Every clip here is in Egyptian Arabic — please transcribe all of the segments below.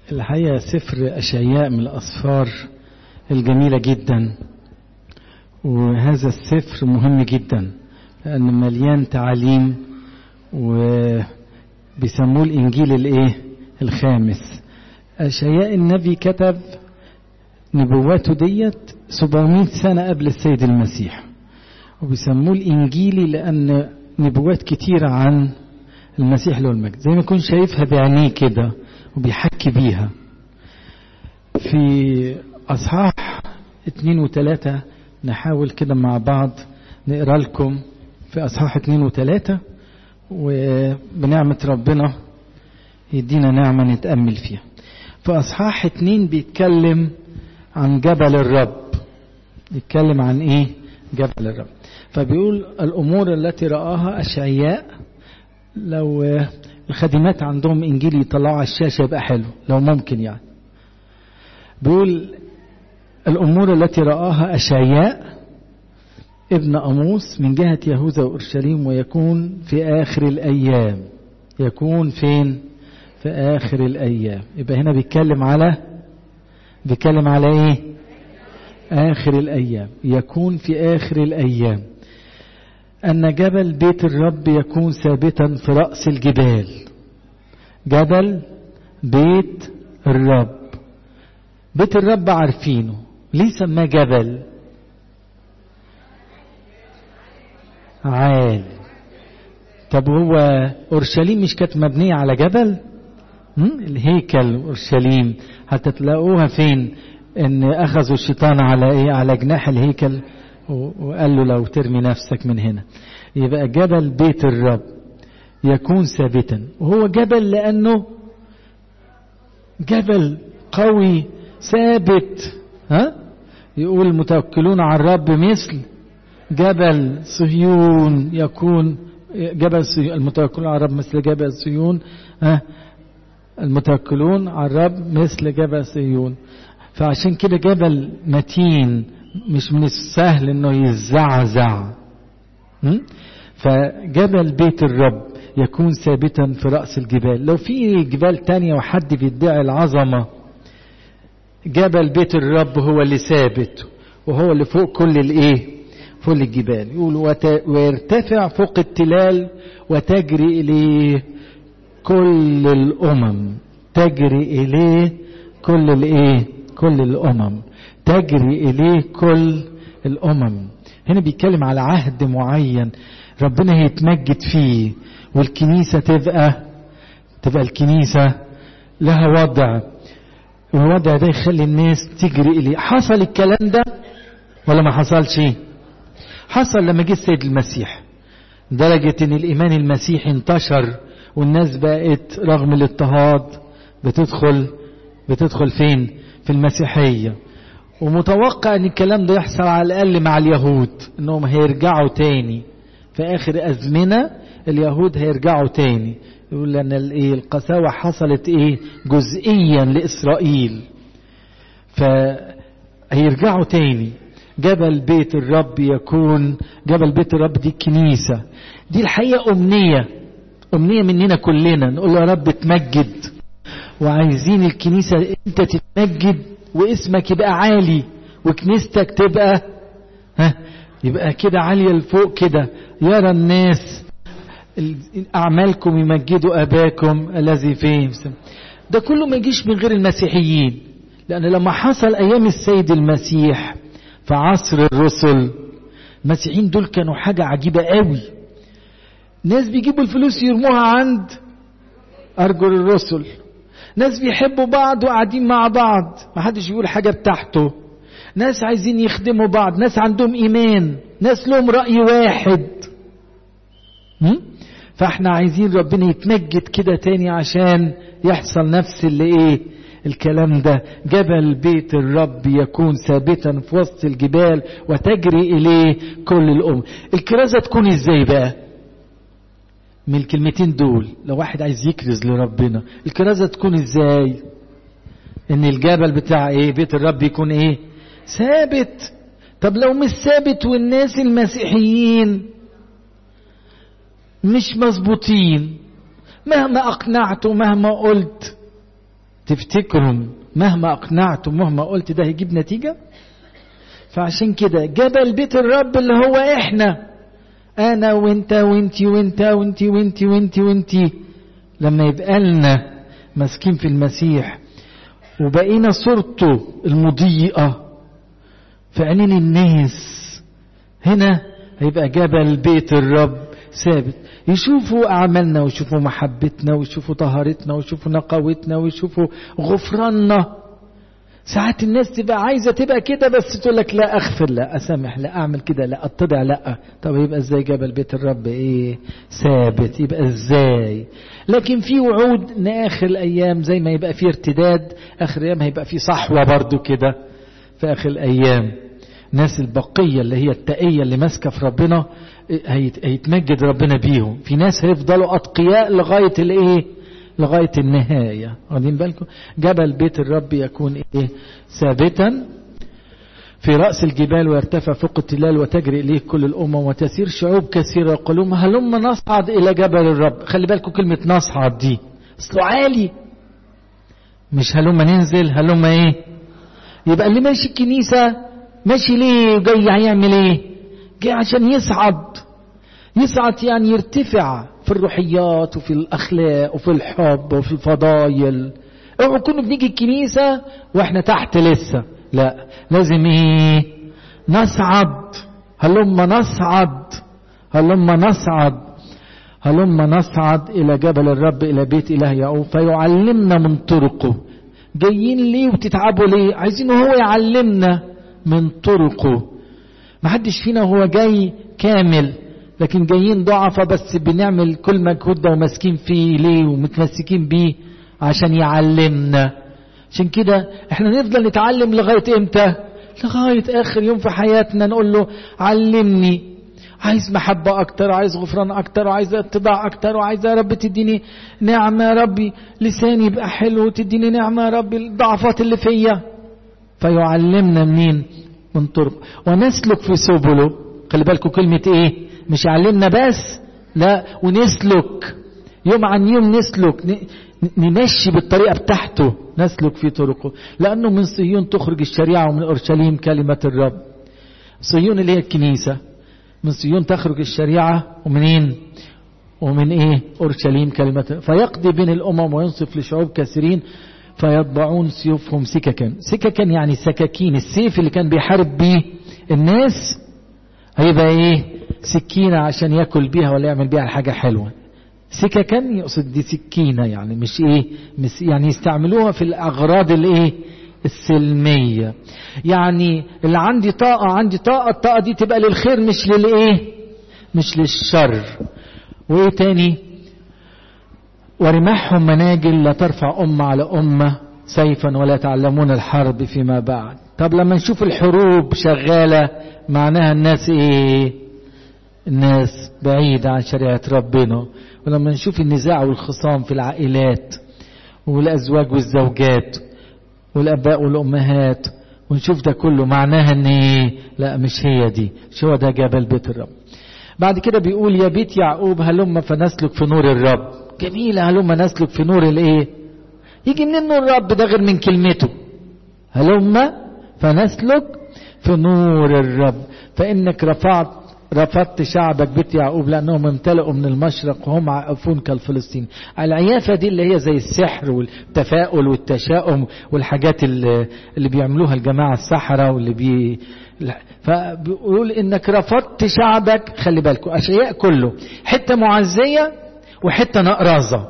الحقيقة سفر أشعياء من الأسفار الجميلة جدا وهذا السفر مهم جدا لأنه مليان تعاليم وبيسموه الإنجيل الإيه الخامس أشعياء النبي كتب نبواته ديت 700 سنة قبل السيد المسيح وبيسموه الإنجيلي لأن نبوات كتيرة عن المسيح له المجد زي ما يكون شايفها بعينيه كده وبيحكي بيها في أصحاح اتنين وتلاتة نحاول كده مع بعض نقرا لكم في أصحاح اتنين وتلاتة وبنعمة ربنا يدينا نعمة نتأمل فيها في أصحاح اتنين بيتكلم عن جبل الرب يتكلم عن ايه جبل الرب فبيقول الأمور التي رآها أشعياء لو الخادمات عندهم إنجيل يطلعوا على الشاشة يبقى حلو لو ممكن يعني بيقول الأمور التي رآها أشعياء ابن أموس من جهة يهوذا وأورشليم ويكون في آخر الأيام يكون فين في آخر الأيام يبقى هنا بيتكلم على بيتكلم على إيه آخر الأيام يكون في آخر الأيام أن جبل بيت الرب يكون ثابتا في رأس الجبال جبل بيت الرب بيت الرب عارفينه ليه سماه جبل عال طب هو أورشليم مش كانت مبنية على جبل الهيكل أورشليم حتى تلاقوها فين ان اخذوا الشيطان على ايه على جناح الهيكل وقال له لو ترمي نفسك من هنا يبقى جبل بيت الرب يكون ثابتا وهو جبل لانه جبل قوي ثابت ها يقول المتوكلون على الرب مثل جبل صهيون يكون جبل صهيون المتوكلون على الرب مثل جبل صهيون ها المتوكلون على الرب مثل جبل صهيون فعشان كده جبل متين مش من السهل انه يزعزع فجبل بيت الرب يكون ثابتا في رأس الجبال لو في جبال تانية وحد بيدعي العظمة جبل بيت الرب هو اللي ثابت وهو اللي فوق كل الايه فوق الجبال يقول ويرتفع فوق التلال وتجري اليه كل الامم تجري اليه كل الايه كل الامم تجري اليه كل الامم هنا بيتكلم على عهد معين ربنا هيتمجد فيه والكنيسه تبقى تبقى الكنيسه لها وضع والوضع ده يخلي الناس تجري اليه حصل الكلام ده ولا ما حصلش حصل لما جه السيد المسيح درجة ان الايمان المسيحي انتشر والناس بقت رغم الاضطهاد بتدخل بتدخل فين في المسيحية ومتوقع ان الكلام ده يحصل على الاقل مع اليهود انهم هيرجعوا تاني في اخر ازمنة اليهود هيرجعوا تاني يقول لان الايه القساوة حصلت ايه جزئيا لاسرائيل فهيرجعوا تاني جبل بيت الرب يكون جبل بيت الرب دي الكنيسة دي الحقيقة أمنية أمنية مننا كلنا نقول له يا رب تمجد وعايزين الكنيسة انت تتمجد واسمك يبقى عالي وكنيستك تبقى ها يبقى كده عالية لفوق كده يرى الناس أعمالكم يمجدوا أباكم الذي فيهم ده كله ما يجيش من غير المسيحيين لأن لما حصل أيام السيد المسيح في عصر الرسل المسيحيين دول كانوا حاجة عجيبة قوي ناس بيجيبوا الفلوس يرموها عند أرجل الرسل ناس بيحبوا بعض وقاعدين مع بعض ما حدش يقول حاجة بتاعته ناس عايزين يخدموا بعض ناس عندهم إيمان ناس لهم رأي واحد فاحنا عايزين ربنا يتمجد كده تاني عشان يحصل نفس اللي ايه الكلام ده جبل بيت الرب يكون ثابتا في وسط الجبال وتجري اليه كل الامم الكرازه تكون ازاي بقى من الكلمتين دول لو واحد عايز يكرز لربنا الكرازه تكون ازاي ان الجبل بتاع ايه بيت الرب يكون ايه ثابت طب لو مش ثابت والناس المسيحيين مش مظبوطين مهما اقنعت ومهما قلت تفتكروا مهما أقنعت ومهما قلت ده هيجيب نتيجة فعشان كده جبل بيت الرب اللي هو احنا انا وانت وانتي وانت وانتي وانتي وانتي وانتي لما يبقى لنا ماسكين في المسيح وبقينا صورته المضيئة في عينين الناس هنا هيبقى جبل بيت الرب ثابت يشوفوا أعمالنا ويشوفوا محبتنا ويشوفوا طهارتنا ويشوفوا نقاوتنا ويشوفوا غفراننا ساعات الناس تبقى عايزة تبقى كده بس تقول لك لا أغفر لا أسامح لا أعمل كده لا أتضع لا طب يبقى إزاي جبل بيت الرب إيه ثابت يبقى إزاي لكن في وعود إن آخر الأيام زي ما يبقى في ارتداد آخر الأيام هيبقى في صحوة برضو كده في آخر الأيام ناس البقية اللي هي التقية اللي ماسكة في ربنا هيتمجد ربنا بيهم في ناس هيفضلوا أتقياء لغاية الإيه لغاية النهاية واخدين بالكم جبل بيت الرب يكون إيه ثابتا في رأس الجبال ويرتفع فوق التلال وتجري إليه كل الأمم وتسير شعوب كثيرة يقولون هلم نصعد إلى جبل الرب خلي بالكم كلمة نصعد دي أصله عالي مش هلم ننزل هلم إيه يبقى اللي ماشي الكنيسة ماشي ليه جاي هيعمل إيه جاي عشان يصعد يصعد يعني يرتفع في الروحيات وفي الأخلاق وفي الحب وفي الفضايل اوعوا كنا بنيجي الكنيسة واحنا تحت لسه لا لازم ايه نصعد هلما نصعد هلما نصعد هلما نصعد إلى جبل الرب إلى بيت إله يعقوب فيعلمنا من طرقه جايين ليه وتتعبوا ليه عايزين هو يعلمنا من طرقه محدش فينا هو جاي كامل لكن جايين ضعفة بس بنعمل كل مجهود ده وماسكين فيه ليه ومتمسكين بيه عشان يعلمنا عشان كده احنا نفضل نتعلم لغاية امتى لغاية اخر يوم في حياتنا نقول له علمني عايز محبة أكتر وعايز غفران أكتر وعايز اتضاع أكتر وعايز يا رب تديني نعمة يا ربي لساني يبقى حلو وتديني نعمة يا ربي الضعفات اللي فيا فيعلمنا منين من طرق ونسلك في سبله خلي بالكم كلمة ايه مش يعلمنا بس لا ونسلك يوم عن يوم نسلك نمشي بالطريقة بتاعته نسلك في طرقه لأنه من صهيون تخرج الشريعة ومن أورشليم كلمة الرب صهيون اللي هي الكنيسة من صهيون تخرج الشريعة ومنين ومن ايه أورشليم كلمة فيقضي بين الأمم وينصف لشعوب كثيرين فيطبعون سيوفهم سككا سككا يعني سكاكين السيف اللي كان بيحارب بيه الناس هيبقى ايه سكينة عشان ياكل بيها ولا يعمل بيها حاجة حلوة سككا يقصد دي سكينة يعني مش ايه مش يعني يستعملوها في الأغراض الايه السلمية يعني اللي عندي طاقة عندي طاقة الطاقة دي تبقى للخير مش للايه مش للشر وايه تاني ورماحهم مناجل لا ترفع أمة على أمة سيفا ولا تعلمون الحرب فيما بعد طب لما نشوف الحروب شغالة معناها الناس ايه الناس بعيدة عن شريعة ربنا ولما نشوف النزاع والخصام في العائلات والأزواج والزوجات والأباء والأمهات ونشوف ده كله معناها ان ايه لا مش هي دي مش هو ده جبل بيت الرب بعد كده بيقول يا بيت يعقوب هلم فنسلك في نور الرب جميلة هلم نسلك في نور الايه يجي منين نور الرب ده غير من كلمته هلم فنسلك في نور الرب فإنك رفعت رفضت شعبك بيت يعقوب لأنهم امتلئوا من المشرق وهم عائفون كالفلسطين العيافة دي اللي هي زي السحر والتفاؤل والتشاؤم والحاجات اللي, اللي بيعملوها الجماعة السحرة واللي بي فبيقول انك رفضت شعبك خلي بالكم اشياء كله حتة معزية وحتة نقرزة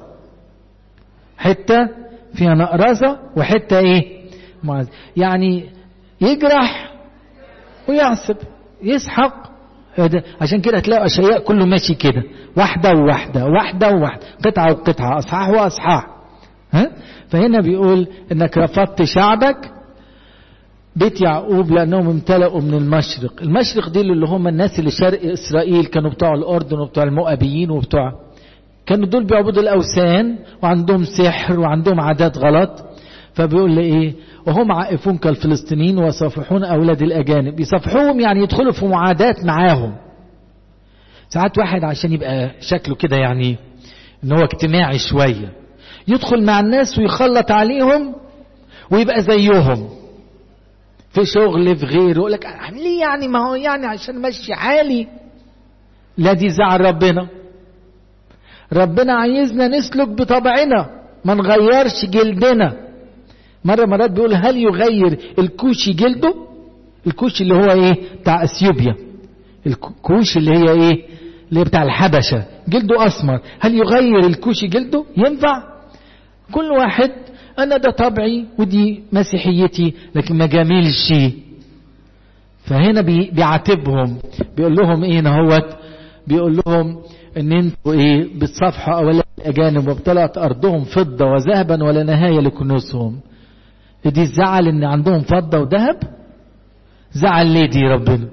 حتة فيها نقرزة وحتة ايه معز يعني يجرح ويعصب يسحق عشان كده تلاقوا اشياء كله ماشي كده واحدة وواحدة واحدة وواحدة قطعة وقطعة اصحاح واصحاح ها فهنا بيقول انك رفضت شعبك بيت يعقوب لانهم امتلأوا من المشرق المشرق دي اللي هم الناس اللي شرق اسرائيل كانوا بتوع الاردن وبتوع المؤابيين وبتوع كانوا دول بيعبدوا الاوثان وعندهم سحر وعندهم عادات غلط فبيقول لي ايه وهم عائفون كالفلسطينيين ويصافحون اولاد الاجانب يصافحوهم يعني يدخلوا في معادات معاهم ساعات واحد عشان يبقى شكله كده يعني ان هو اجتماعي شويه يدخل مع الناس ويخلط عليهم ويبقى زيهم في شغل في غيره يقول لك ليه يعني ما هو يعني عشان ماشي حالي لا دي زعل ربنا ربنا عايزنا نسلك بطبعنا ما نغيرش جلدنا مرة مرات بيقول هل يغير الكوشي جلده الكوشي اللي هو ايه بتاع اثيوبيا الكوشي اللي هي ايه اللي هي بتاع الحبشة جلده اسمر هل يغير الكوشي جلده ينفع كل واحد انا ده طبعي ودي مسيحيتي لكن ما جاملش فهنا بيعاتبهم بيقول لهم ايه نهوت بيقول لهم ان انتوا ايه بتصفحوا اولا الاجانب وابتلعت ارضهم فضه وذهبا ولا نهايه لكنوزهم دي الزعل ان عندهم فضه وذهب زعل ليه دي ربنا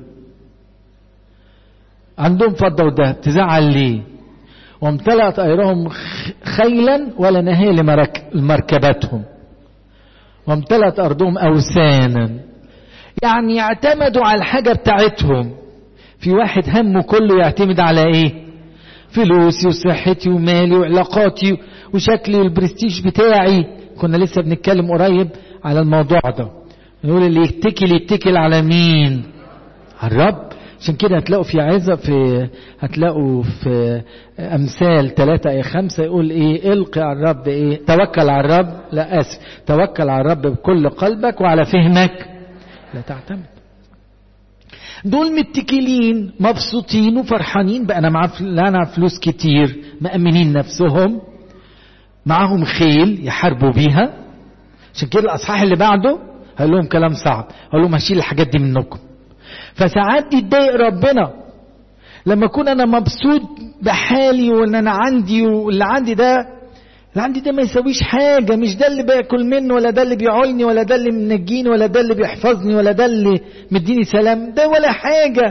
عندهم فضه وذهب تزعل ليه وامتلأت أيرهم خيلا ولا نهاية لمركباتهم وامتلأت أرضهم أوثانا يعني يعتمدوا على الحاجة بتاعتهم في واحد همه كله يعتمد على ايه فلوسي وصحتي ومالي وعلاقاتي وشكلي والبرستيج بتاعي كنا لسه بنتكلم قريب على الموضوع ده نقول اللي يتكل يتكل على مين على الرب عشان كده هتلاقوا في عزة في هتلاقوا في أمثال ثلاثة أي خمسة يقول إيه إلقي على الرب إيه توكل على الرب لا آسف توكل على الرب بكل قلبك وعلى فهمك لا تعتمد دول متكلين مبسوطين وفرحانين بقى أنا معاه أنا فلوس كتير مأمنين نفسهم معاهم خيل يحاربوا بيها عشان كده الأصحاح اللي بعده هقول لهم كلام صعب هقول لهم هشيل الحاجات دي منكم فساعات يتضايق ربنا لما اكون انا مبسوط بحالي وان انا عندي واللي عندي ده اللي عندي ده ما يسويش حاجه مش ده اللي باكل منه ولا ده اللي بيعولني ولا ده اللي منجيني ولا ده اللي بيحفظني ولا ده اللي مديني سلام ده ولا حاجه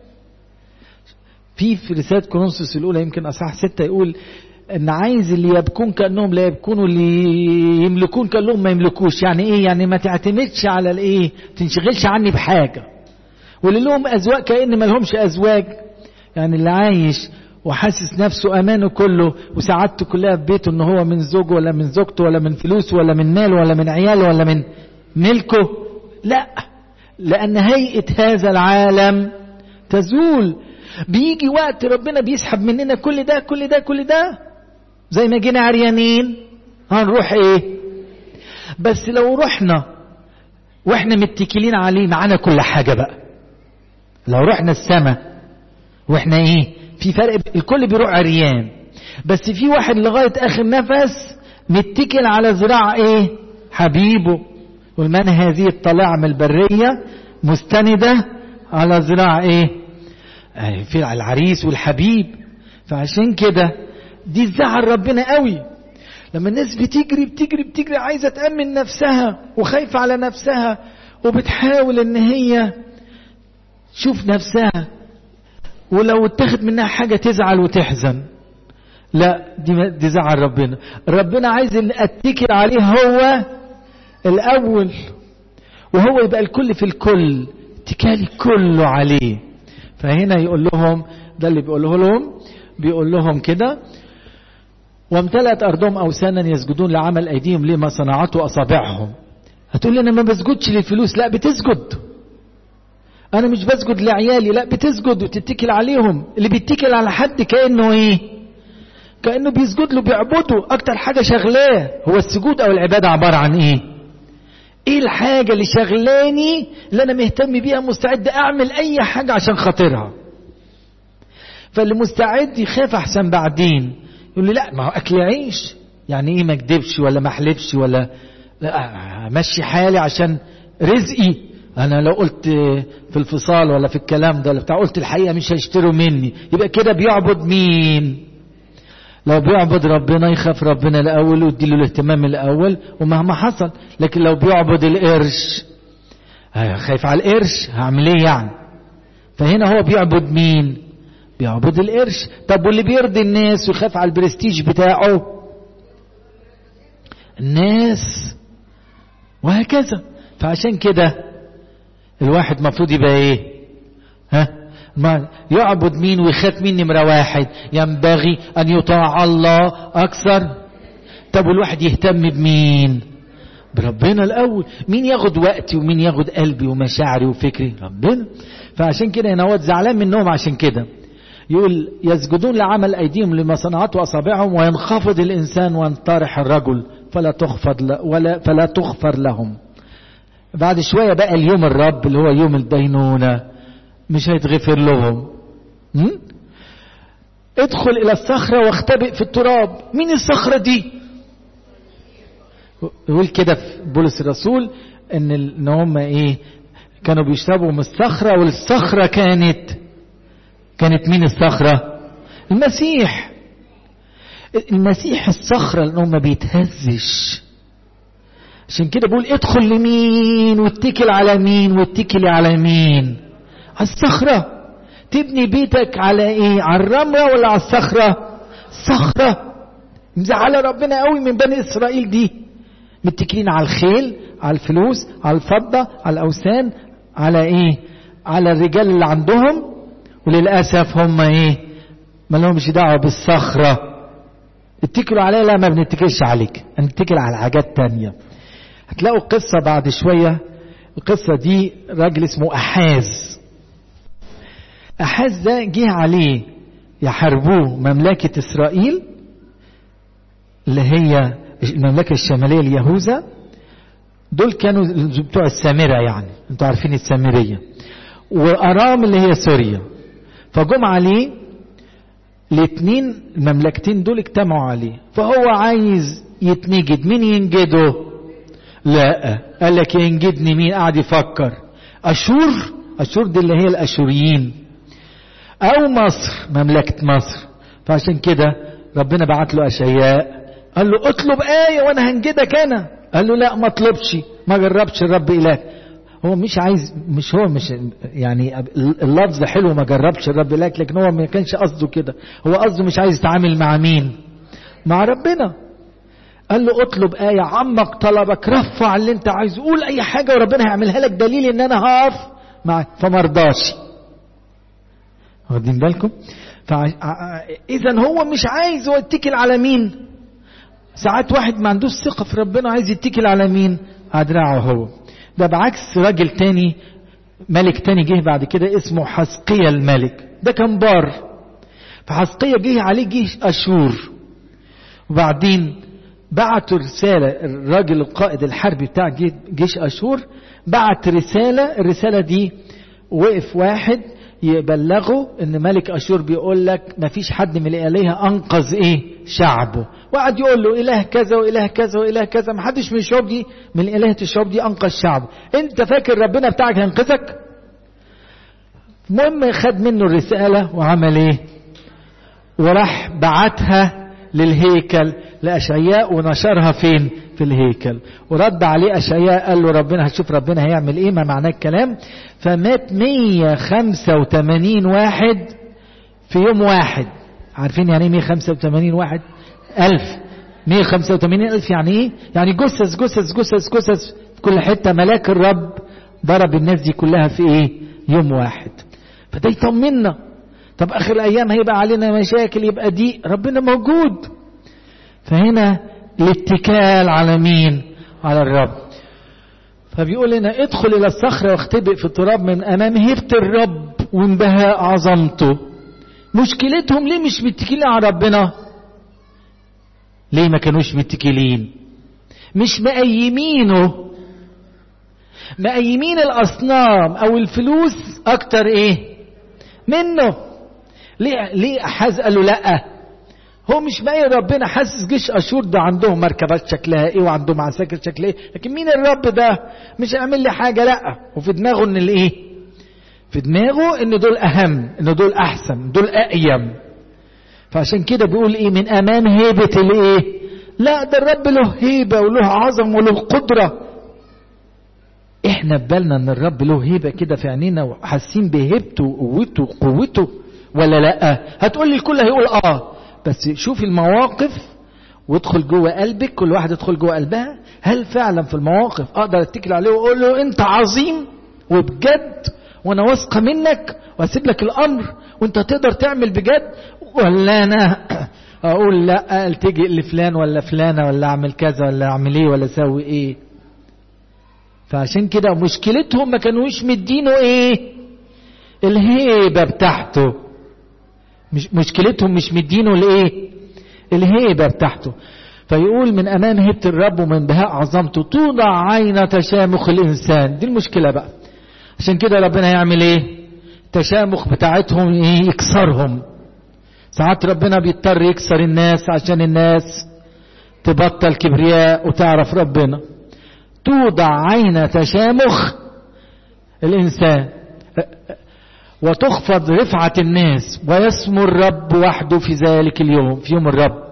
في في رساله كورنثوس الاولى يمكن اصحاح ستة يقول ان عايز اللي يبكون كانهم لا يبكون واللي يملكون كانهم ما يملكوش يعني ايه يعني ما تعتمدش على الايه تنشغلش عني بحاجه واللي لهم ازواج كان ما لهمش ازواج يعني اللي عايش وحاسس نفسه امانه كله وسعادته كلها في بيته ان هو من زوجه ولا من زوجته ولا من فلوسه ولا من ماله ولا من عياله ولا من ملكه لا لان هيئه هذا العالم تزول بيجي وقت ربنا بيسحب مننا كل ده كل ده كل ده زي ما جينا عريانين هنروح ايه بس لو رحنا واحنا متكلين عليه معانا كل حاجه بقى لو رحنا السماء واحنا ايه في فرق الكل بيروح عريان بس في واحد لغايه اخر نفس متكل على ذراع ايه حبيبه والمن هذه الطليعه من البريه مستنده على ذراع ايه في العريس والحبيب فعشان كده دي زعل ربنا قوي لما الناس بتجري بتجري بتجري عايزه تامن نفسها وخايفه على نفسها وبتحاول ان هي تشوف نفسها ولو اتخذ منها حاجه تزعل وتحزن لا دي دي زعل ربنا ربنا عايز ان اتكل عليه هو الاول وهو يبقى الكل في الكل اتكالي كله عليه فهنا يقول لهم ده اللي بيقوله لهم بيقول لهم كده وامتلأت أرضهم أوثانا يسجدون لعمل أيديهم لما صنعته أصابعهم هتقول لي أنا ما بسجدش للفلوس لا بتسجد أنا مش بسجد لعيالي لا بتسجد وتتكل عليهم اللي بيتكل على حد كأنه إيه كأنه بيسجد له بيعبده أكتر حاجة شغلاه هو السجود أو العبادة عبارة عن إيه ايه الحاجة اللي شغلاني اللي انا مهتم بيها مستعد اعمل اي حاجة عشان خاطرها فاللي مستعد يخاف احسن بعدين يقول لي لا ما هو اكل عيش يعني ايه ما اكدبش ولا ما احلفش ولا لا امشي حالي عشان رزقي انا لو قلت في الفصال ولا في الكلام ده بتاع قلت الحقيقة مش هيشتروا مني يبقى كده بيعبد مين لو بيعبد ربنا يخاف ربنا الاول ويديله الاهتمام الاول ومهما حصل لكن لو بيعبد القرش خايف على القرش هعمل ايه يعني فهنا هو بيعبد مين بيعبد القرش طب واللي بيرضي الناس ويخاف على البرستيج بتاعه الناس وهكذا فعشان كده الواحد مفروض يبقى ايه ها ما يعبد مين ويخاف مين نمرة واحد ينبغي أن يطاع الله أكثر طب والواحد يهتم بمين بربنا الاول مين ياخد وقتي ومين ياخد قلبي ومشاعري وفكري ربنا فعشان كده هنا هو زعلان منهم عشان كده يقول يسجدون لعمل ايديهم لما صنعته اصابعهم وينخفض الانسان وينطرح الرجل فلا تخفض ولا فلا تغفر لهم بعد شويه بقى اليوم الرب اللي هو يوم الدينونه مش هيتغفر لهم م? ادخل الى الصخره واختبئ في التراب مين الصخره دي يقول كده في بولس الرسول ان ان هم ايه كانوا بيشربوا من الصخره والصخره كانت كانت مين الصخره المسيح المسيح الصخره لانه ما بيتهزش عشان كده بقول ادخل لمين واتكل على مين واتكلي على مين على الصخره تبني بيتك على ايه على الرمله ولا على الصخره صخره مزعله ربنا قوي من بني اسرائيل دي متكلين على الخيل على الفلوس على الفضة على الأوثان على إيه على الرجال اللي عندهم وللأسف هم إيه ما لهمش دعوة بالصخرة اتكلوا عليها لا ما بنتكلش عليك هنتكل على حاجات تانية هتلاقوا قصة بعد شوية القصة دي راجل اسمه أحاز أحاز ده جه عليه يحاربوه مملكة إسرائيل اللي هي المملكة الشمالية ليهوذا دول كانوا بتوع السامرة يعني انتوا عارفين السامرية وأرام اللي هي سوريا فجم عليه الاثنين المملكتين دول اجتمعوا عليه فهو عايز يتنجد مين ينجده لا قال لك ينجدني مين قاعد يفكر أشور أشور دي اللي هي الأشوريين أو مصر مملكة مصر فعشان كده ربنا بعت له أشياء قال له اطلب آية وأنا هنجدك أنا قال له لا ما اطلبش ما جربش الرب إله هو مش عايز مش هو مش يعني اللفظ حلو ما جربش الرب إله لكن هو ما كانش قصده كده هو قصده مش عايز يتعامل مع مين مع ربنا قال له اطلب آية عمك طلبك رفع اللي انت عايزه قول أي حاجة وربنا هيعملها لك دليل إن أنا هقف معك فما رضاش واخدين بالكم؟ إذا هو مش عايز هو يتكل على مين؟ ساعات واحد ما عندوش ثقة في ربنا عايز يتكل على مين؟ على دراعه هو. ده بعكس راجل تاني ملك تاني جه بعد كده اسمه حسقية الملك ده كان بار فحسقية جه عليه جيش أشور وبعدين بعتوا رسالة الراجل القائد الحربي بتاع جيش أشور بعت رسالة الرسالة دي وقف واحد يبلغوا ان ملك اشور بيقول لك ما فيش حد من الالهه انقذ ايه شعبه وقعد يقول له اله كذا واله كذا واله كذا ما حدش من الشعوب دي من الهه الشعوب دي انقذ شعبه انت فاكر ربنا بتاعك هينقذك المهم خد منه الرساله وعمل ايه وراح بعتها للهيكل لاشعياء ونشرها فين في الهيكل ورد عليه أشعياء قال له ربنا هتشوف ربنا هيعمل ايه ما معناه الكلام فمات 185 واحد في يوم واحد عارفين يعني ايه 185 واحد ألف 185 ألف يعني ايه يعني جثث جثث جثث جثث في كل حتة ملاك الرب ضرب الناس دي كلها في ايه يوم واحد فده يطمنا طب اخر الايام هيبقى علينا مشاكل يبقى دي ربنا موجود فهنا الاتكال على مين على الرب فبيقول لنا ادخل الى الصخره واختبئ في التراب من امام هيبه الرب وانبهاء عظمته مشكلتهم ليه مش متكلين على ربنا ليه ما كانوش متكلين مش مقيمينه مقيمين الاصنام او الفلوس اكتر ايه منه ليه ليه احاز قال له لا هو مش مايل ربنا حاسس جيش اشور ده عندهم مركبات شكلها ايه وعندهم عساكر شكلها ايه لكن مين الرب ده مش هيعمل لي حاجه لا وفي دماغه ان الايه في دماغه ان دول اهم ان دول احسن دول اقيم فعشان كده بيقول ايه من امام هيبه الايه لا ده الرب له هيبه وله عظم وله قدره احنا ببالنا ان الرب له هيبه كده في عينينا وحاسين بهيبته وقوته وقوته ولا لا هتقول لي الكل هيقول اه بس شوف المواقف وادخل جوه قلبك كل واحد يدخل جوه قلبها هل فعلا في المواقف اقدر اتكل عليه واقول له انت عظيم وبجد وانا واثقه منك واسيب لك الامر وانت تقدر تعمل بجد ولا انا اقول لا التجئ لفلان ولا فلانه ولا اعمل كذا ولا اعمل ايه ولا اسوي ايه فعشان كده مشكلتهم ما كانوش مدينه ايه الهيبه بتاعته مش مشكلتهم مش مدينه الايه الهيبه بتاعته فيقول من امام هيبه الرب ومن بهاء عظمته توضع عين تشامخ الانسان دي المشكله بقى عشان كده ربنا يعمل ايه التشامخ بتاعتهم ايه يكسرهم ساعات ربنا بيضطر يكسر الناس عشان الناس تبطل كبرياء وتعرف ربنا توضع عين تشامخ الانسان وتخفض رفعة الناس ويسمو الرب وحده في ذلك اليوم في يوم الرب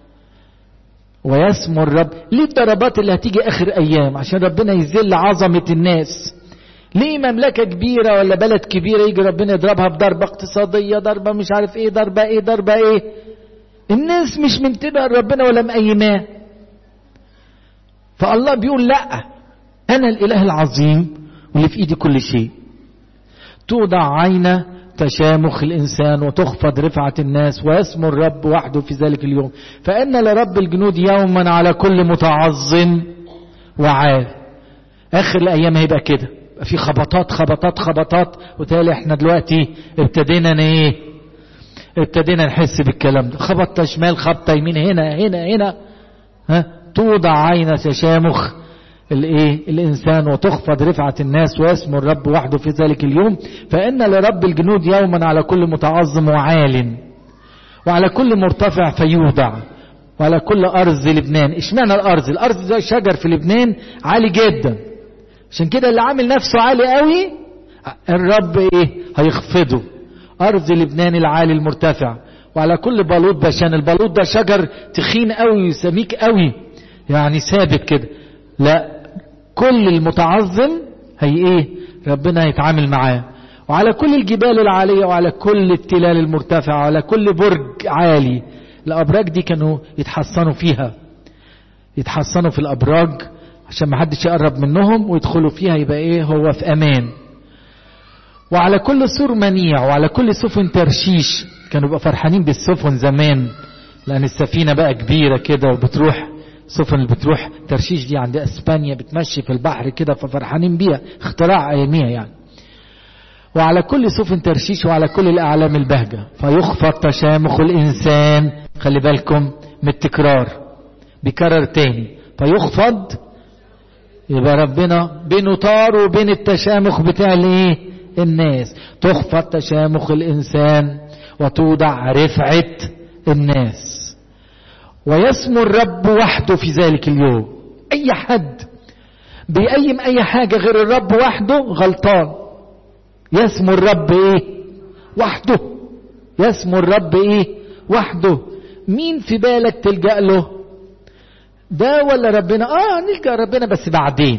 ويسمو الرب ليه الضربات اللي هتيجي اخر ايام عشان ربنا يذل عظمة الناس ليه مملكة كبيرة ولا بلد كبيرة يجي ربنا يضربها بضربة اقتصادية ضربة مش عارف ايه ضربة ايه ضربة ايه الناس مش منتبه لربنا ولا مقيماه فالله بيقول لا انا الاله العظيم واللي في ايدي كل شيء توضع عين تشامخ الإنسان وتخفض رفعة الناس ويسمو الرب وحده في ذلك اليوم فإن لرب الجنود يوما على كل متعظم وعال آخر الأيام هيبقى كده في خبطات خبطات خبطات وتالي احنا دلوقتي ابتدينا ايه ابتدينا نحس بالكلام ده خبطة شمال خبطة يمين هنا هنا هنا ها توضع عين تشامخ الايه الانسان وتخفض رفعه الناس ويسمو الرب وحده في ذلك اليوم فان لرب الجنود يوما على كل متعظم وعال وعلى كل مرتفع فيوضع وعلى كل ارض لبنان اشمعنى الارض الارض ده شجر في لبنان عالي جدا عشان كده اللي عامل نفسه عالي قوي الرب ايه هيخفضه ارض لبنان العالي المرتفع وعلى كل بلوط بشان البلوط ده شجر تخين قوي سميك قوي يعني ثابت كده لا كل المتعظم هي ايه ربنا يتعامل معاه وعلى كل الجبال العالية وعلى كل التلال المرتفعة وعلى كل برج عالي الأبراج دي كانوا يتحصنوا فيها يتحصنوا في الأبراج عشان ما حدش يقرب منهم ويدخلوا فيها يبقى ايه هو في أمان وعلى كل سور منيع وعلى كل سفن ترشيش كانوا بقى فرحانين بالسفن زمان لأن السفينة بقى كبيرة كده وبتروح سفن اللي بتروح ترشيش دي عند اسبانيا بتمشي في البحر كده ففرحانين بيها اختراع اياميها يعني وعلى كل سفن ترشيش وعلى كل الاعلام البهجه فيخفض تشامخ الانسان خلي بالكم من التكرار بيكرر تاني فيخفض يبقى ربنا بينه طار وبين التشامخ بتاع الايه الناس تخفض تشامخ الانسان وتوضع رفعه الناس ويسمو الرب وحده في ذلك اليوم اي حد بيقيم اي حاجة غير الرب وحده غلطان يسمو الرب ايه وحده يسمو الرب ايه وحده مين في بالك تلجأ له ده ولا ربنا اه نلجأ ربنا بس بعدين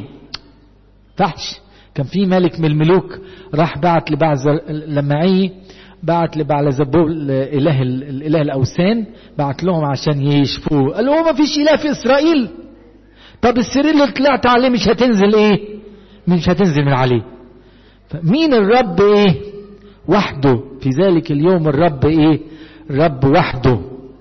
فحش كان في ملك من الملوك راح بعت لبعض لمعيه بعت لبعلزبول اله الاله الاوثان بعت لهم عشان يشفوه قال له هو ما فيش اله في اسرائيل طب السرير اللي طلعت عليه مش هتنزل ايه مش هتنزل من عليه مين الرب ايه وحده في ذلك اليوم الرب ايه الرب وحده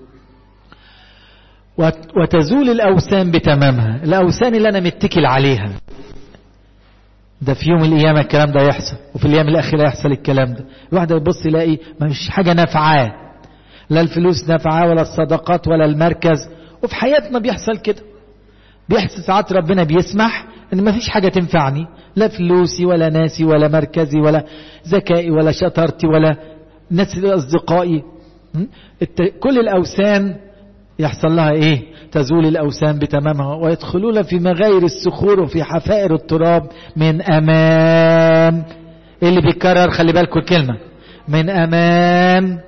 وتزول الاوثان بتمامها الاوثان اللي انا متكل عليها ده في يوم القيامة الكلام ده يحصل وفي الأيام الأخيرة يحصل الكلام ده الواحد يبص يلاقي ما مش حاجة نافعاه لا الفلوس نافعاه ولا الصدقات ولا المركز وفي حياتنا بيحصل كده بيحصل ساعات ربنا بيسمح ان ما فيش حاجة تنفعني لا فلوسي ولا ناسي ولا مركزي ولا ذكائي ولا شطارتي ولا ناس أصدقائي كل الأوثان يحصل لها ايه تزول الاوثان بتمامها ويدخلون في مغاير الصخور وفي حفائر التراب من امام ايه اللي بيتكرر خلي بالكم الكلمه من امام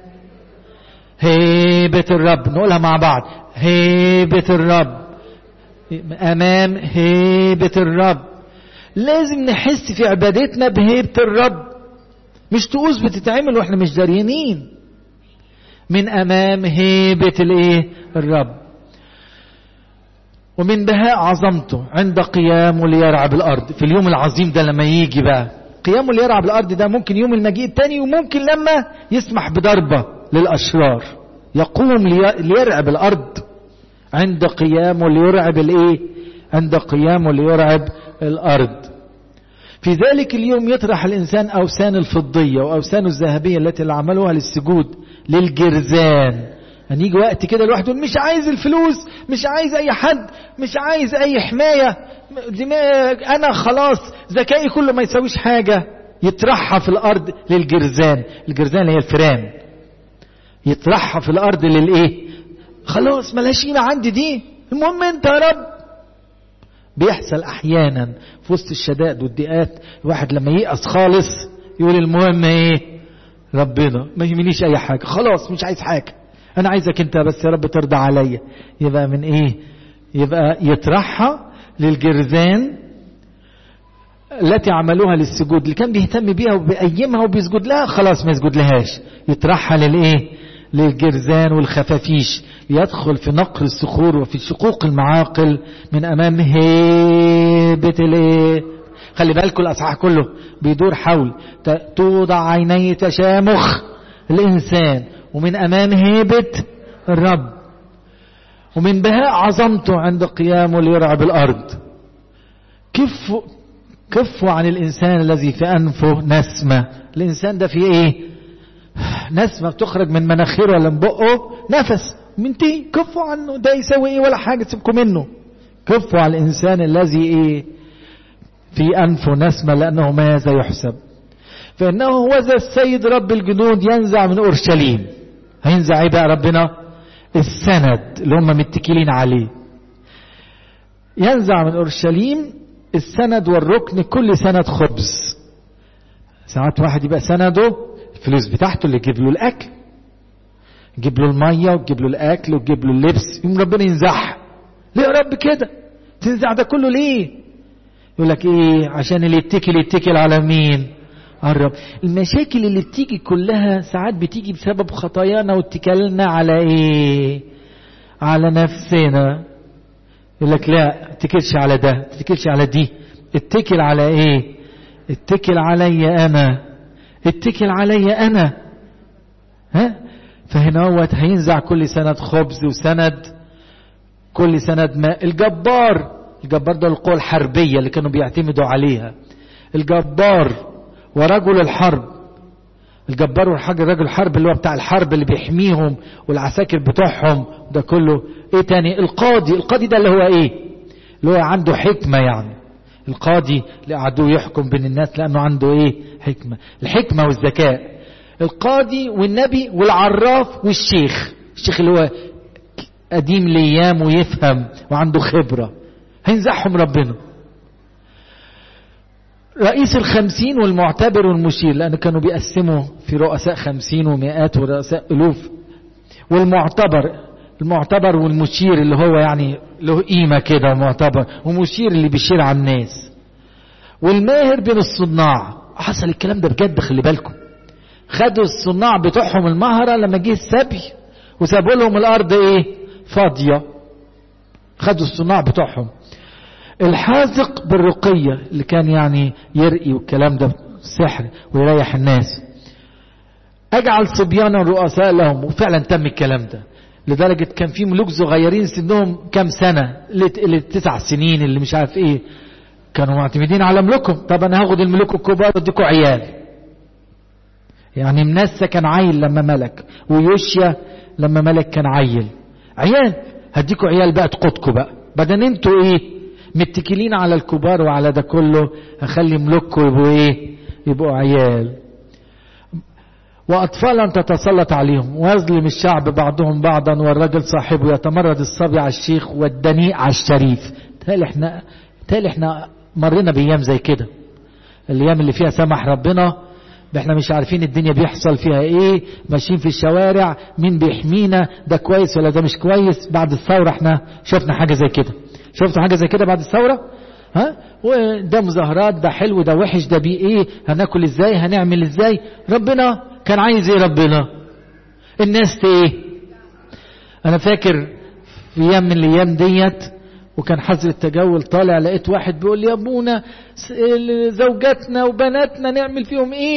هيبه الرب نقولها مع بعض هيبه الرب امام هيبه الرب لازم نحس في عبادتنا بهيبه الرب مش طقوس بتتعمل واحنا مش داريانين من امام هيبه الايه الرب ومن بهاء عظمته عند قيامه ليرعى بالارض في اليوم العظيم ده لما يجي بقى قيامه ليرعى بالارض ده ممكن يوم المجيء التاني وممكن لما يسمح بضربه للاشرار يقوم ليرعب الارض عند قيامه ليرعب الايه عند قيامه ليرعب الارض في ذلك اليوم يطرح الانسان اوثان الفضيه واوثان الذهبيه التي عملوها للسجود للجرذان يعني يجي وقت كده الواحد يقول مش عايز الفلوس مش عايز اي حد مش عايز اي حمايه انا خلاص ذكائي كله ما يسويش حاجه يطرحها في الارض للجرذان الجرذان اللي هي الفيران يطرحها في الارض للايه خلاص ملهاش قيمه عندي دي المهم انت يا رب بيحصل احيانا في وسط الشدائد والضيقات الواحد لما ييأس خالص يقول المهم ايه ربنا ما يهمنيش اي حاجه خلاص مش عايز حاجه انا عايزك انت بس يا رب ترضى عليا يبقى من ايه يبقى يطرحها للجرذان التي عملوها للسجود اللي كان بيهتم بيها وبيقيمها وبيسجد لها خلاص ما يسجد لهاش يطرحها للايه للجرذان والخفافيش يدخل في نقر الصخور وفي شقوق المعاقل من امام هيبة الايه خلي بالكم الاصحاح كله بيدور حول توضع عيني تشامخ الانسان ومن امام هيبة الرب ومن بهاء عظمته عند قيامه ليرعب الارض كفوا كفوا عن الانسان الذي في انفه نسمه الانسان ده فيه ايه نسمة بتخرج من مناخيره ولا من بقه نفس منتهي كفوا عنه ده يسوي ايه ولا حاجة سيبكم منه كفوا على الانسان الذي ايه في انفه نسمة لانه ماذا يحسب فانه هو ذا السيد رب الجنود ينزع من اورشليم هينزع ايه بقى ربنا السند اللي هم متكلين عليه ينزع من اورشليم السند والركن كل سند خبز ساعات واحد يبقى سنده الفلوس بتاعته اللي تجيب له الاكل تجيب له الميه وتجيب له الاكل وتجيب له اللبس يوم ربنا ينزعها ليه يا رب كده تنزع ده كله ليه يقول لك ايه عشان اللي يتكل يتكل على مين الرب المشاكل اللي بتيجي كلها ساعات بتيجي بسبب خطايانا واتكالنا على ايه على نفسنا يقول لك لا اتكلش على ده اتكلش على دي اتكل على ايه اتكل علي انا اتكل علي انا ها فهنا هو هينزع كل سند خبز وسند كل سند ماء الجبار الجبار ده القوى الحربية اللي كانوا بيعتمدوا عليها الجبار ورجل الحرب الجبار والحاج رجل الحرب اللي هو بتاع الحرب اللي بيحميهم والعساكر بتوعهم ده كله ايه تاني القاضي القاضي ده اللي هو ايه اللي هو عنده حكمة يعني القاضي اللي قعدوه يحكم بين الناس لانه عنده ايه حكمة الحكمة والذكاء القاضي والنبي والعراف والشيخ الشيخ اللي هو قديم الايام ويفهم وعنده خبرة هينزعهم ربنا رئيس الخمسين والمعتبر والمشير لأن كانوا بيقسموا في رؤساء خمسين ومئات ورؤساء ألوف والمعتبر المعتبر والمشير اللي هو يعني له قيمة كده معتبر ومشير اللي بيشير على الناس والماهر بين الصناع حصل الكلام ده بجد خلي بالكم خدوا الصناع بتوعهم المهرة لما جه السبي وسابوا لهم الأرض إيه فاضية خدوا الصناع بتوعهم الحاذق بالرقية اللي كان يعني يرقي والكلام ده سحر ويريح الناس اجعل صبيانا رؤساء لهم وفعلا تم الكلام ده لدرجة كان في ملوك صغيرين سنهم كام سنة اللي تسع سنين اللي مش عارف ايه كانوا معتمدين على ملوكهم طب انا هاخد الملوك الكبار واديكوا عيال يعني منسى كان عيل لما ملك ويوشيا لما ملك كان عيل عيال هديكوا عيال بقى تقودكوا بقى بدل انتوا ايه متكلين على الكبار وعلى ده كله هخلي ملوككم يبقوا ايه يبقوا عيال وأطفالا تتسلط عليهم ويظلم الشعب بعضهم بعضا والرجل صاحبه يتمرد الصبي على الشيخ والدنيء على الشريف تالي احنا تالي احنا مرينا بأيام زي كده الأيام اللي فيها سمح ربنا احنا مش عارفين الدنيا بيحصل فيها ايه ماشيين في الشوارع مين بيحمينا ده كويس ولا ده مش كويس بعد الثورة احنا شفنا حاجة زي كده شفتوا حاجة زي كده بعد الثورة ها وده مظاهرات ده حلو ده وحش ده بيه ايه هناكل ازاي هنعمل ازاي ربنا كان عايز ايه ربنا الناس ايه انا فاكر في ايام من الايام ديت وكان حظر التجول طالع لقيت واحد بيقول لي يا ابونا زوجاتنا وبناتنا نعمل فيهم ايه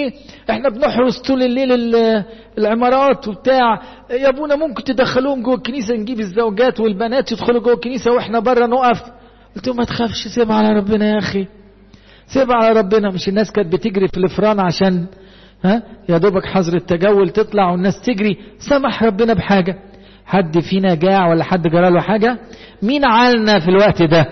احنا بنحرس طول الليل ال- العمارات وبتاع يا ابونا ممكن تدخلوهم جوه الكنيسه نجيب الزوجات والبنات يدخلوا جوه الكنيسه واحنا بره نقف قلت له ما تخافش سيبها على ربنا يا اخي سيبها على ربنا مش الناس كانت بتجري في الفران عشان ها يا دوبك حظر التجول تطلع والناس تجري سمح ربنا بحاجه حد فينا جاع ولا حد جرى له حاجه مين عالنا في الوقت ده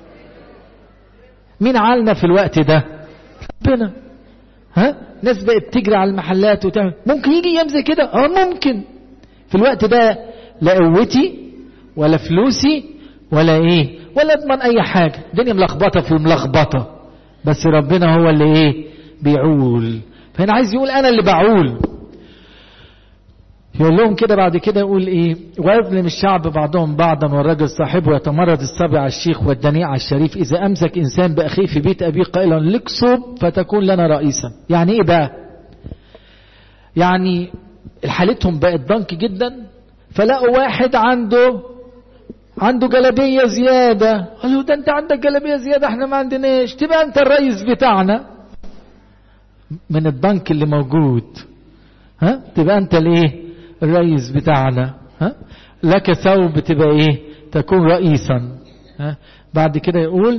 مين عالنا في الوقت ده ربنا ها ناس بقت تجري على المحلات وتعمل ممكن يجي ايام زي كده اه ممكن في الوقت ده لا قوتي ولا فلوسي ولا ايه ولا اضمن اي حاجه الدنيا ملخبطه في ملخبطه بس ربنا هو اللي ايه بيعول فهنا عايز يقول انا اللي بعول يقول لهم كده بعد كده يقول ايه ويظلم الشعب بعضهم بعضا والرجل صاحبه يتمرد الصبي على الشيخ والدنيء على الشريف اذا امسك انسان باخيه في بيت ابيه قائلا لكسب فتكون لنا رئيسا يعني ايه بقى يعني حالتهم بقت ضنك جدا فلقوا واحد عنده عنده جلابيه زياده قالوا ده انت عندك جلابيه زياده احنا ما عندناش تبقى انت الرئيس بتاعنا من الضنك اللي موجود ها تبقى انت الايه الرئيس بتاعنا ها لك ثوب تبقى ايه تكون رئيسا ها بعد كده يقول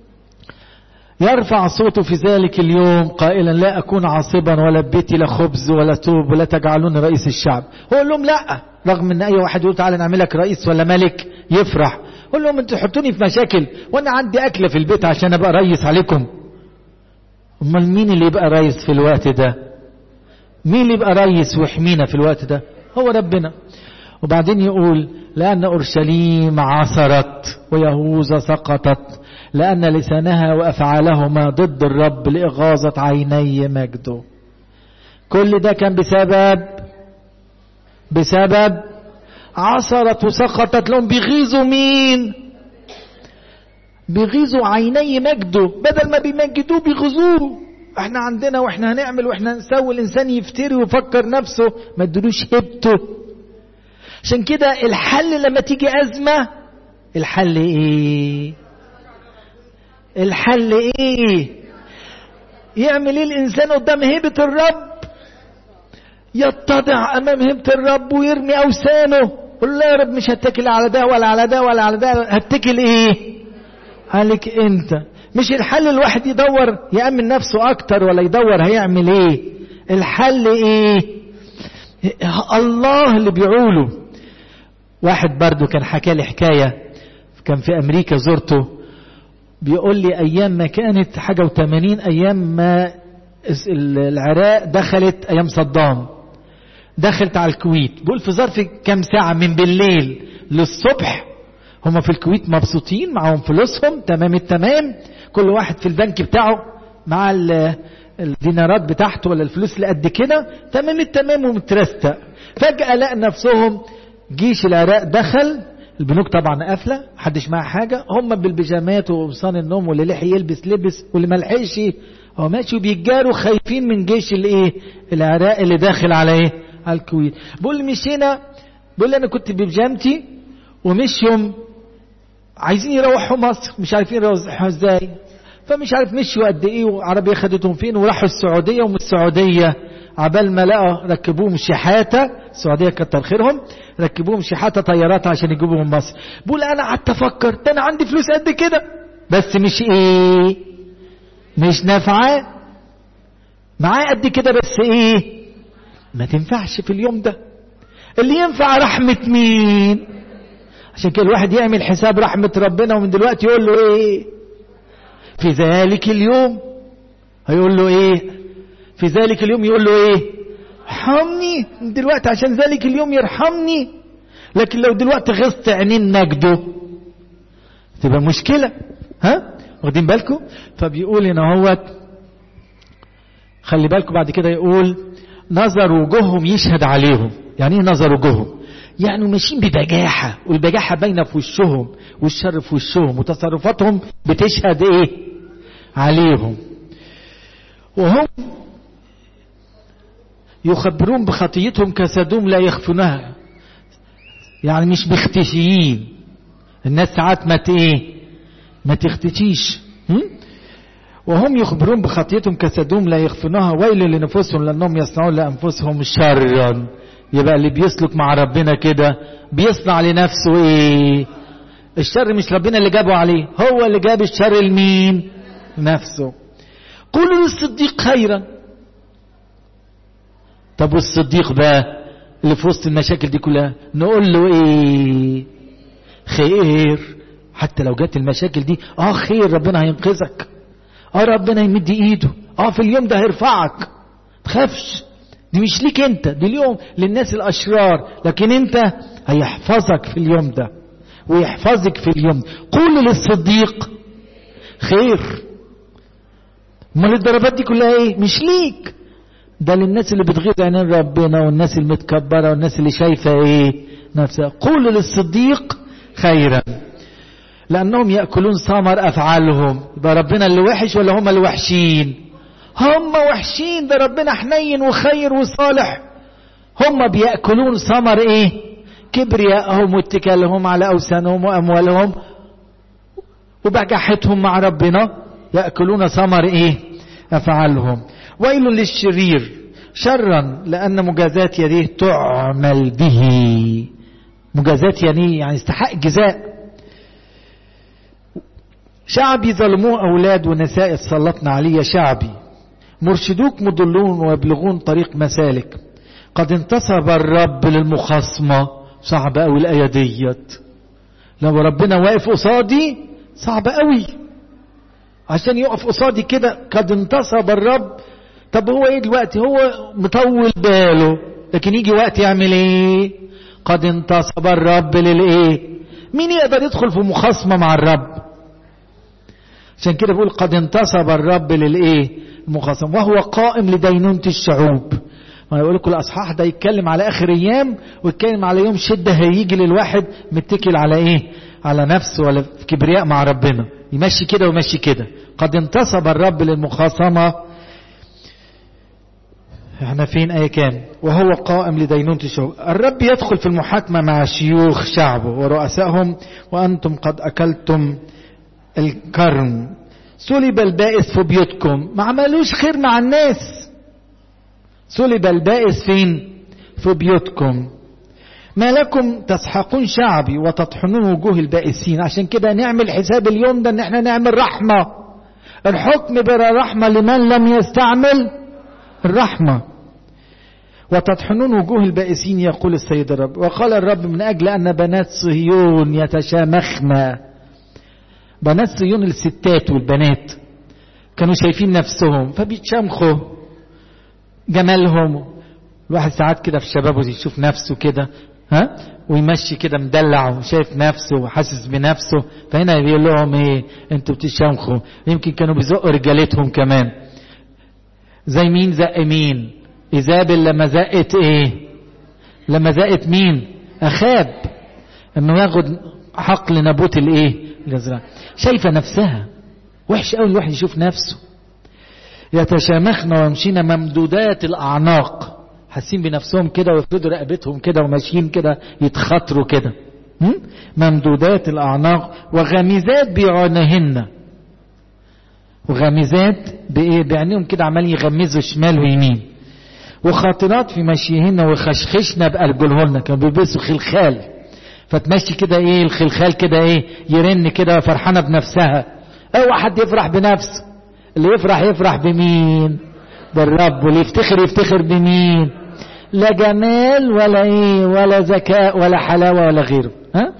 يرفع صوته في ذلك اليوم قائلا لا أكون عاصبا ولا بيتي لا خبز ولا توب ولا تجعلون رئيس الشعب هو يقول لهم لا رغم ان اي واحد يقول تعالى نعملك رئيس ولا ملك يفرح قول لهم انتوا تحطوني في مشاكل وانا عندي اكله في البيت عشان ابقى رئيس عليكم امال مين اللي يبقى رئيس في الوقت ده مين اللي يبقى رئيس ويحمينا في الوقت ده هو ربنا وبعدين يقول لأن أورشليم عثرت ويهوذا سقطت لأن لسانها وأفعالهما ضد الرب لإغاظة عيني مجده كل ده كان بسبب بسبب عثرت وسقطت لهم بيغيظوا مين بيغيظوا عيني مجده بدل ما بيمجدوه بيغيظوه احنا عندنا واحنا هنعمل واحنا نسوي الانسان يفتري ويفكر نفسه ما ادلوش هيبته عشان كده الحل لما تيجي ازمه الحل ايه الحل ايه يعمل ايه الانسان قدام هيبه الرب يتضع امام هيبه الرب ويرمي اوثانه قول له يا رب مش هتكل على ده ولا على ده ولا على ده هتكل ايه عليك انت مش الحل الواحد يدور يأمن نفسه أكتر ولا يدور هيعمل إيه الحل إيه الله اللي بيعوله واحد برضو كان حكى لي حكاية كان في أمريكا زرته بيقول لي أيام ما كانت حاجة وثمانين أيام ما العراق دخلت أيام صدام دخلت على الكويت بيقول في ظرف كام ساعة من بالليل للصبح هم في الكويت مبسوطين معاهم فلوسهم تمام التمام كل واحد في البنك بتاعه مع الدينارات بتاعته ولا الفلوس اللي قد كده تمام التمام ومترستق فجأة لقى نفسهم جيش العراق دخل البنوك طبعا قافله محدش معاه حاجه هم بالبيجامات وقمصان النوم واللي لحق يلبس لبس واللي ما لحقش هو ماشي وبيتجاروا خايفين من جيش الايه العراق اللي داخل على ايه على الكويت بيقول لي مشينا بيقول لي انا كنت ببيجامتي ومشيهم عايزين يروحوا مصر مش عارفين يروحوا ازاي فمش عارف مشيوا قد ايه وعربيه خدتهم فين وراحوا السعوديه ومن السعوديه عبال ما لقوا ركبوهم شحاته السعوديه كتر خيرهم ركبوهم شحاته طيارات عشان يجيبوهم مصر بقول انا قعدت افكر ده انا عندي فلوس قد كده بس مش ايه مش نافعه معاه قد كده بس ايه ما تنفعش في اليوم ده اللي ينفع رحمه مين عشان كده الواحد يعمل حساب رحمة ربنا ومن دلوقتي يقول له ايه في ذلك اليوم هيقول له ايه في ذلك اليوم يقول له ايه ارحمني من دلوقتي عشان ذلك اليوم يرحمني لكن لو دلوقتي غصت عينين نجده تبقى مشكلة ها واخدين بالكم فبيقول هنا هوت خلي بالكم بعد كده يقول نظر وجوههم يشهد عليهم يعني ايه نظر وجوههم يعني ماشيين ببجاحة والبجاحة باينة في وشهم والشر في وشهم وتصرفاتهم بتشهد ايه عليهم وهم يخبرون بخطيتهم كسدوم لا يخفونها يعني مش مختشيين الناس ساعات ما ايه ما تختشيش وهم يخبرون بخطيتهم كسدوم لا يخفونها ويل لنفوسهم لانهم يصنعون لانفسهم شرا يبقى اللي بيسلك مع ربنا كده بيصنع لنفسه ايه الشر مش ربنا اللي جابه عليه هو اللي جاب الشر لمين نفسه قولوا للصديق خيرا طب والصديق بقى اللي في وسط المشاكل دي كلها نقول له ايه خير حتى لو جت المشاكل دي اه خير ربنا هينقذك اه ربنا يمد ايده اه في اليوم ده هيرفعك تخافش دي مش ليك انت دي اليوم للناس الاشرار لكن انت هيحفظك في اليوم ده ويحفظك في اليوم قول للصديق خير امال الضربات دي كلها ايه مش ليك ده للناس اللي بتغيظ عينين ربنا والناس المتكبرة والناس اللي شايفة ايه نفسها قول للصديق خيرا لانهم ياكلون ثمر افعالهم يبقى ربنا اللي وحش ولا هم اللي وحشين هم وحشين ده ربنا حنين وخير وصالح هم بياكلون ثمر ايه كبريائهم واتكالهم على اوثانهم واموالهم وبجاحتهم مع ربنا ياكلون ثمر ايه افعالهم ويل للشرير شرا لان مجازات يديه تعمل به مجازات يعني يعني استحق جزاء شعبي ظلموه أولاد ونساء سلطنا عليه يا شعبي مرشدوك مضلون ويبلغون طريق مسالك قد انتصب الرب للمخاصمة صعبة أوي الآية ديت لو ربنا واقف قصادي صعبة أوي عشان يقف قصادي كده قد انتصب الرب طب هو ايه دلوقتي هو مطول باله لكن يجي وقت يعمل ايه قد انتصب الرب للايه مين يقدر يدخل في مخاصمة مع الرب عشان كده بيقول قد انتصب الرب للايه المخاصم وهو قائم لدينونة الشعوب ما يقول لكم الاصحاح ده يتكلم على اخر ايام ويتكلم على يوم شده هيجي للواحد متكل على ايه على نفسه ولا في كبرياء مع ربنا يمشي كده ويمشي كده قد انتصب الرب للمخاصمه احنا فين ايه كام وهو قائم لدينونة الشعوب الرب يدخل في المحاكمة مع شيوخ شعبه ورؤسائهم وانتم قد اكلتم الكرم سلب البائس في بيوتكم ما عملوش خير مع الناس سلب البائس فين في بيوتكم ما لكم تسحقون شعبي وتطحنون وجوه البائسين عشان كده نعمل حساب اليوم ده ان احنا نعمل رحمة الحكم بلا رحمة لمن لم يستعمل الرحمة وتطحنون وجوه البائسين يقول السيد الرب وقال الرب من أجل أن بنات صهيون يتشامخن بنات صهيون الستات والبنات كانوا شايفين نفسهم فبيتشامخوا جمالهم الواحد ساعات كده في شبابه يشوف نفسه كده ها ويمشي كده مدلع وشايف نفسه وحاسس بنفسه فهنا بيقول لهم ايه انتوا بتشامخوا يمكن كانوا بيزقوا رجالتهم كمان زي مين زق مين ايزابل لما زقت ايه لما زقت مين اخاب انه ياخد حقل نابوت الايه الجزران شايفه نفسها وحش قوي الواحد يشوف نفسه يتشامخن ويمشين ممدودات الاعناق حاسين بنفسهم كده ويفردوا رقبتهم كده وماشيين كده يتخطروا كده ممدودات الاعناق وغامزات بعينهن وغامزات بايه بعينيهم كده عمال يغمزوا شمال ويمين وخاطرات في مشيهن وخشخشنا بأرجلهن كانوا بيلبسوا خلخال فتمشي كده ايه الخلخال كده ايه يرن كده فرحانة بنفسها اوعى حد يفرح بنفسه اللي يفرح يفرح بمين بالرب واللي يفتخر يفتخر بمين لا جمال ولا ايه ولا ذكاء ولا حلاوة ولا غيره ها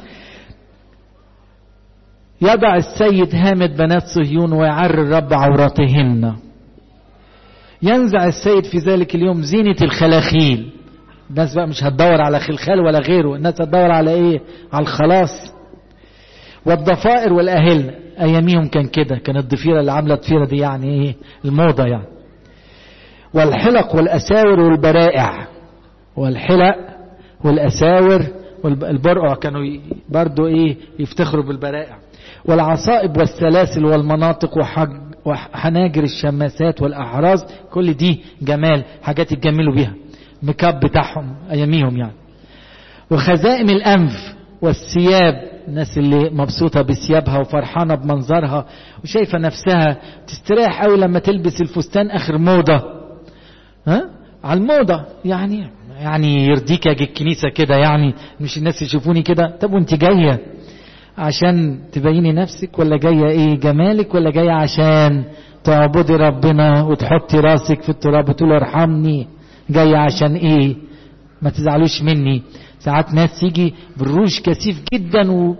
يضع السيد هامد بنات صهيون ويعر الرب عوراتهن ينزع السيد في ذلك اليوم زينة الخلاخيل الناس بقى مش هتدور على خلخال ولا غيره الناس هتدور على ايه على الخلاص والضفائر والاهل اياميهم كان كده كانت الضفيرة اللي عاملة الضفيرة دي يعني ايه الموضة يعني والحلق والاساور والبرائع والحلق والاساور والبرقع كانوا برضو ايه يفتخروا بالبرائع والعصائب والسلاسل والمناطق وحج وحناجر الشماسات والأحراز كل دي جمال حاجات يتجملوا بيها ميك اب بتاعهم أياميهم يعني وخزائم الأنف والثياب الناس اللي مبسوطة بثيابها وفرحانة بمنظرها وشايفة نفسها تستريح قوي لما تلبس الفستان آخر موضة ها على الموضة يعني يعني يرضيك اجي الكنيسة كده يعني مش الناس يشوفوني كده طب وانت جاية عشان تبيني نفسك ولا جاية ايه جمالك ولا جاية عشان تعبدي ربنا وتحطي راسك في التراب وتقول ارحمني جاية عشان ايه ما تزعلوش مني ساعات ناس يجي بالروج كثيف جدا و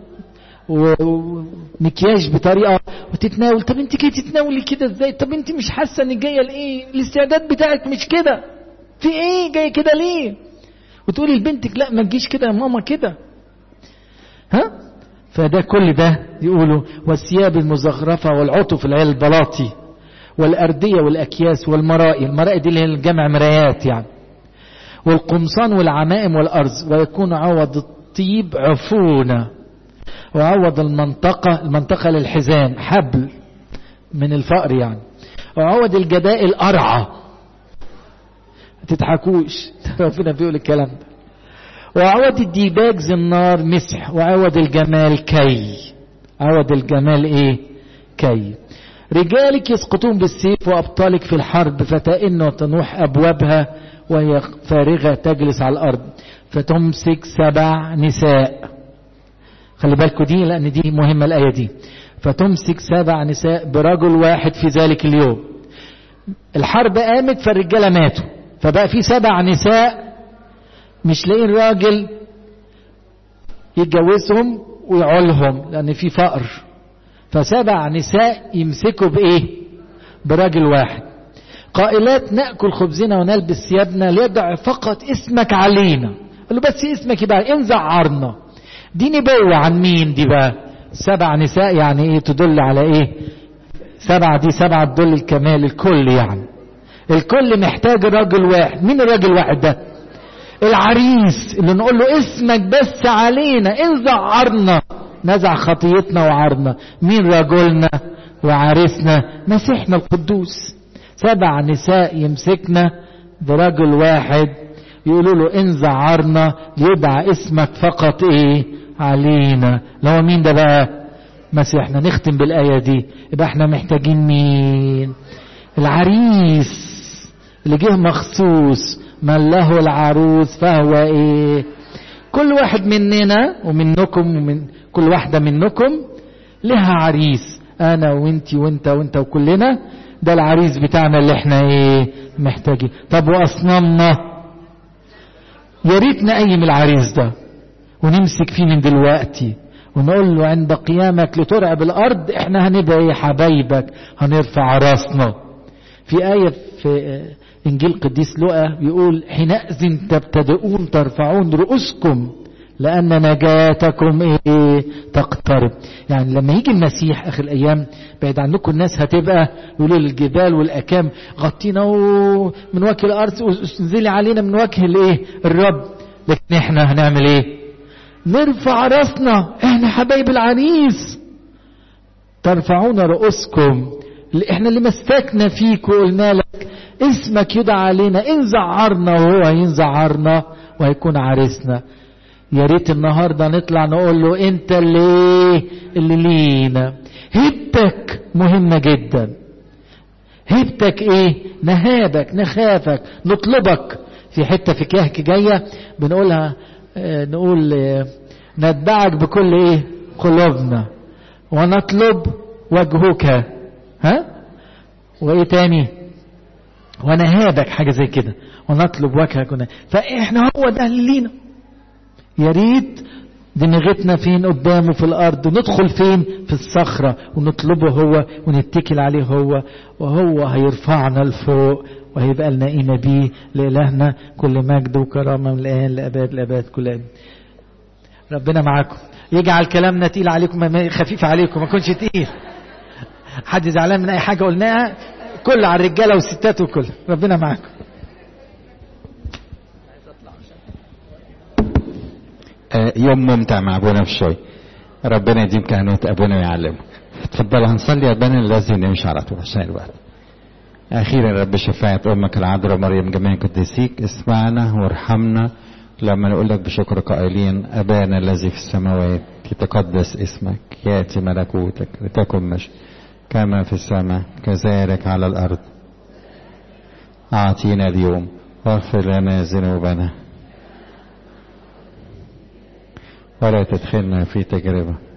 ومكياج بطريقه وتتناول طب انت جاي تتناولي كده ازاي طب انت مش حاسه انك جايه لايه الاستعداد بتاعك مش كده في ايه جاي كده ليه وتقولي لبنتك لا ما تجيش كده يا ماما كده ها فده كل ده يقولوا والثياب المزخرفه والعطف العيال البلاطي والارديه والاكياس والمرائي المرائي دي اللي هي الجمع مرايات يعني والقمصان والعمائم والأرز ويكون عوض الطيب عفونة وعوض المنطقة المنطقة للحزام حبل من الفقر يعني وعوض الجدائل أرعى تضحكوش ربنا بيقول الكلام ده وعوض الديباج زنار مسح وعوض الجمال كي عوض الجمال ايه كي رجالك يسقطون بالسيف وأبطالك في الحرب فتئن وتنوح أبوابها وهي فارغة تجلس على الأرض فتمسك سبع نساء خلي بالكوا دي لأن دي مهمة الآية دي فتمسك سبع نساء برجل واحد في ذلك اليوم الحرب قامت فالرجالة ماتوا فبقى في سبع نساء مش لاقيين راجل يتجوزهم ويعولهم لأن في فقر فسبع نساء يمسكوا بإيه براجل واحد قائلات نأكل خبزنا ونلبس ثيابنا ليدع فقط اسمك علينا قال له بس اسمك يبقى انزع عرنا دي نبوة عن مين دي بقى سبع نساء يعني ايه تدل على ايه سبعة دي سبعة تدل الكمال الكل يعني الكل محتاج راجل واحد مين الراجل واحد ده العريس اللي نقول له اسمك بس علينا انزع عرنا نزع خطيتنا وعرنا مين رجلنا وعريسنا مسيحنا القدوس سبع نساء يمسكنا برجل واحد يقولوا له انزع عرنا ليدعى اسمك فقط ايه علينا لو هو مين ده بقى مسيحنا نختم بالآية دي يبقى احنا محتاجين مين العريس اللي جه مخصوص من له العروس فهو ايه كل واحد مننا ومنكم ومن كل واحدة منكم لها عريس انا وانتي وانت وانت وكلنا ده العريس بتاعنا اللي احنا ايه محتاجين طب واصنامنا يا ريت نقيم العريس ده ونمسك فيه من دلوقتي ونقول له عند قيامك لترعب الارض احنا هنبقى ايه حبايبك هنرفع راسنا في آية في انجيل قديس لوقا بيقول حينئذ تبتدئون ترفعون رؤوسكم لأن نجاتكم إيه تقترب يعني لما يجي المسيح آخر الأيام بعد عنكم الناس هتبقى يقولوا الجبال والأكام غطينا من وجه الأرض انزلي علينا من وجه الإيه الرب لكن إحنا هنعمل إيه نرفع راسنا إحنا حبايب العريس ترفعون رؤوسكم احنا اللي مسكنا فيك وقلنا لك اسمك يدعى علينا انزع عرنا وهو هينزع عرنا وهيكون عريسنا يا ريت النهارده نطلع نقول له انت اللي اللي لينا هبتك مهمه جدا هبتك ايه نهابك نخافك نطلبك في حته في كهك جايه بنقولها اه نقول اه نتبعك بكل ايه قلوبنا ونطلب وجهك ها وايه تاني ونهابك حاجه زي كده ونطلب وجهك فاحنا هو ده اللي لينا يا ريت دماغتنا فين قدامه في الارض ندخل فين في الصخرة ونطلبه هو ونتكل عليه هو وهو هيرفعنا لفوق وهيبقى لنا قيمة بيه لإلهنا كل مجد وكرامة من الآن لأباد لأباد كل آن ربنا معاكم يجعل كلامنا تقيل عليكم خفيف عليكم ما يكونش تقيل حد زعلان من أي حاجة قلناها كل على الرجالة والستات وكل ربنا معاكم يوم ممتع مع ابونا في شوي ربنا يديم كهنوت ابونا ويعلمه اتفضل هنصلي يا ابانا لازم نمشي على طول عشان الوقت اخيرا رب شفاعة امك العذراء مريم جميع قديسيك اسمعنا وارحمنا لما نقول لك بشكر قائلين أبانا الذي في السماوات يتقدس اسمك يأتي ملكوتك لتكن مش كما في السماء كذلك على الأرض أعطينا اليوم واغفر لنا ذنوبنا ولا تدخلنا في تجربة